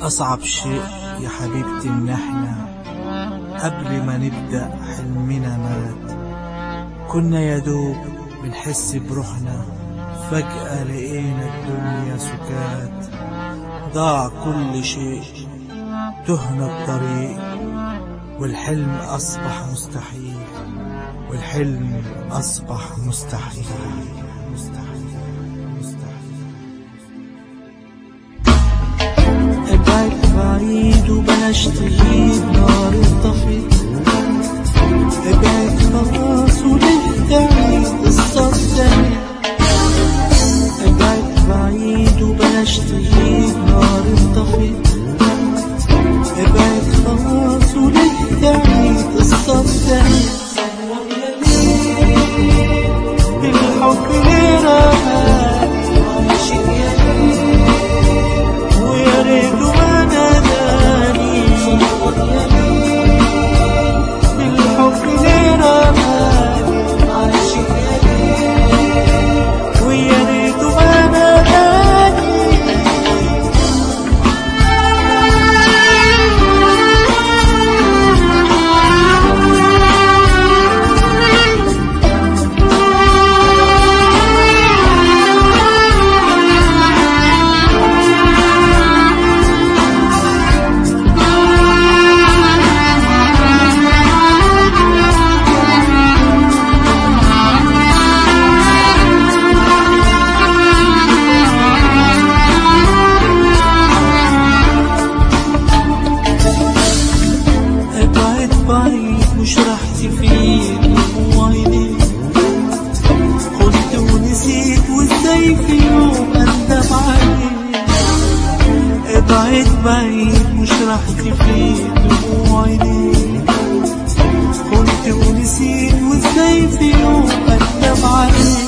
أصعب شيء يا حبيبتي إن إحنا قبل ما نبدأ حلمنا مات كنا يا دوب بنحس بروحنا فجأة لقينا الدنيا سكات ضاع كل شيء تهنا الطريق والحلم أصبح مستحيل والحلم أصبح مستحيل مستحيل مستحيل ابعد بعيد وبلاش تغيب نار الطفيل ابعد خلاص وليه تعيد قصة تانية ابعد بعيد وبلاش تغيب نار الطفيل ابعد خلاص وليه تعيد قصة تانية الحب لنا عايشين يا ويا ريت ما ناداني الحب لنا عايشين ويا ريت ما ناداني ابعد بعيد مش راح تفيد وعينيك قلت ونسيت وازاي في يوم اندم عليك ابعد بعيد مش راح تفيد وعينيك قلت ونسيت وازاي في يوم اندم عليك